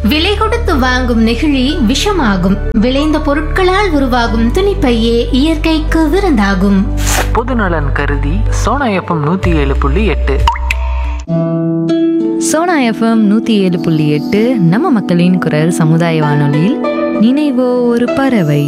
விலை கொடுத்து வாங்கும் நெகிழி விஷமாகும் விளைந்த பொருட்களால் உருவாகும் துணிப்பையே இயற்கைக்கு விருந்தாகும் பொதுநலன் கருதி சோனா எஃப்எம் நூற்றி ஏழு புள்ளி எட்டு சோனா எஃப்எம் நூற்றி ஏழு புள்ளி எட்டு நம்ம மக்களின் குரல் சமுதாய வானொலியில் நினைவோ ஒரு பறவை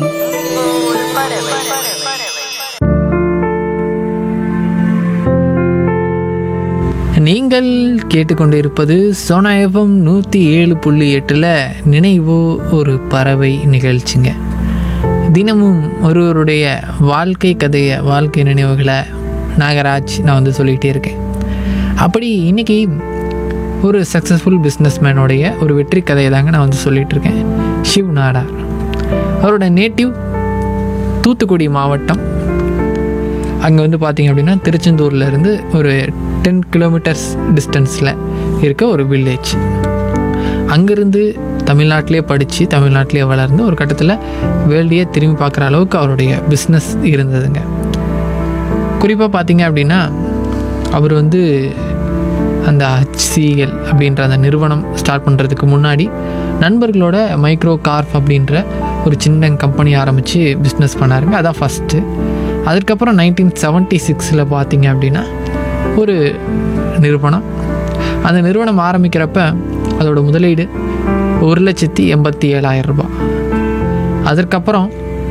நீங்கள் கேட்டுக்கொண்டிருப்பது சோனா எஃப்எம் நூற்றி ஏழு புள்ளி எட்டில் நினைவோ ஒரு பறவை நிகழ்ச்சிங்க தினமும் ஒருவருடைய வாழ்க்கை கதையை வாழ்க்கை நினைவுகளை நாகராஜ் நான் வந்து சொல்லிகிட்டே இருக்கேன் அப்படி இன்னைக்கு ஒரு சக்ஸஸ்ஃபுல் பிஸ்னஸ்மேனுடைய ஒரு வெற்றி கதையை தாங்க நான் வந்து சொல்லிகிட்டு இருக்கேன் ஷிவ் நாடார் அவரோட நேட்டிவ் தூத்துக்குடி மாவட்டம் அங்கே வந்து பார்த்தீங்க அப்படின்னா திருச்செந்தூர்ல இருந்து ஒரு டென் கிலோமீட்டர்ஸ் டிஸ்டன்ஸில் இருக்க ஒரு வில்லேஜ் அங்கேருந்து தமிழ்நாட்டிலே படித்து தமிழ்நாட்டிலே வளர்ந்து ஒரு கட்டத்தில் வேல்டியே திரும்பி பார்க்குற அளவுக்கு அவருடைய பிஸ்னஸ் இருந்ததுங்க குறிப்பாக பார்த்தீங்க அப்படின்னா அவர் வந்து அந்த ஹச்சிஎல் அப்படின்ற அந்த நிறுவனம் ஸ்டார்ட் பண்ணுறதுக்கு முன்னாடி நண்பர்களோட மைக்ரோ கார்ப் அப்படின்ற ஒரு சின்ன கம்பெனி ஆரம்பித்து பிஸ்னஸ் பண்ணாருங்க அதான் ஃபஸ்ட்டு அதுக்கப்புறம் நைன்டீன் செவன்ட்டி சிக்ஸில் பார்த்தீங்க அப்படின்னா ஒரு நிறுவனம் அந்த நிறுவனம் ஆரம்பிக்கிறப்ப அதோட முதலீடு ஒரு லட்சத்தி எண்பத்தி ஏழாயிரம் ரூபாய் அதற்கப்புறம்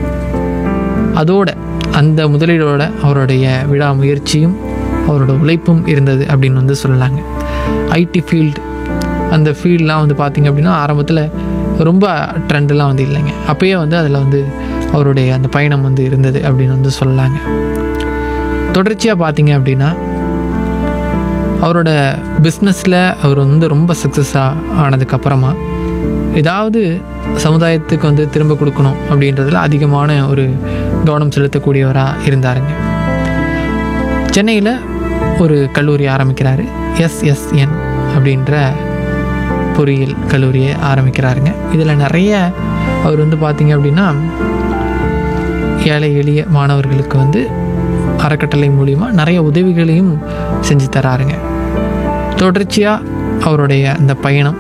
அதோட அந்த முதலீடோட அவருடைய விடாமுயற்சியும் அவரோட உழைப்பும் இருந்தது அப்படின்னு வந்து சொல்லலாங்க ஐடி ஃபீல்டு அந்த ஃபீல்டெலாம் வந்து பார்த்திங்க அப்படின்னா ஆரம்பத்தில் ரொம்ப ட்ரெண்டெலாம் வந்து இல்லைங்க அப்போயே வந்து அதில் வந்து அவருடைய அந்த பயணம் வந்து இருந்தது அப்படின்னு வந்து சொல்லலாங்க தொடர்ச்சியாக பார்த்தீங்க அப்படின்னா அவரோட பிஸ்னஸில் அவர் வந்து ரொம்ப சக்ஸஸாக ஆனதுக்கப்புறமா ஏதாவது சமுதாயத்துக்கு வந்து திரும்ப கொடுக்கணும் அப்படின்றதுல அதிகமான ஒரு கவனம் செலுத்தக்கூடியவராக இருந்தாருங்க சென்னையில் ஒரு கல்லூரி ஆரம்பிக்கிறாரு எஸ்எஸ்என் அப்படின்ற பொறியியல் கல்லூரியை ஆரம்பிக்கிறாருங்க இதில் நிறைய அவர் வந்து பார்த்தீங்க அப்படின்னா ஏழை எளிய மாணவர்களுக்கு வந்து அறக்கட்டளை மூலிமா நிறைய உதவிகளையும் செஞ்சு தராருங்க தொடர்ச்சியாக அவருடைய அந்த பயணம்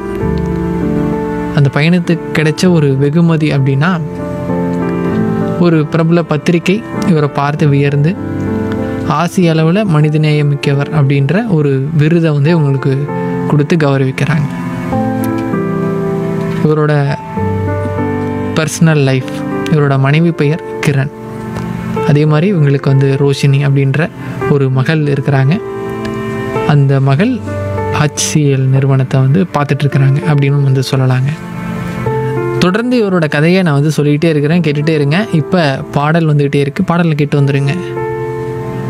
அந்த பயணத்துக்கு கிடைச்ச ஒரு வெகுமதி அப்படின்னா ஒரு பிரபல பத்திரிகை இவரை பார்த்து வியர்ந்து ஆசிய அளவில் மனிதநேயமிக்கவர் அப்படின்ற ஒரு விருதை வந்து இவங்களுக்கு கொடுத்து கௌரவிக்கிறாங்க இவரோட பர்சனல் லைஃப் இவரோட மனைவி பெயர் கிரண் அதே மாதிரி இவங்களுக்கு வந்து ரோஷினி அப்படின்ற ஒரு மகள் இருக்கிறாங்க அந்த மகள் ஹச்சிஎல் நிறுவனத்தை வந்து பார்த்துட்ருக்குறாங்க அப்படின்னு வந்து சொல்லலாங்க தொடர்ந்து இவரோட கதையை நான் வந்து சொல்லிக்கிட்டே இருக்கிறேன் கேட்டுகிட்டே இருங்க இப்போ பாடல் வந்துக்கிட்டே இருக்குது பாடலை கேட்டு வந்துடுங்க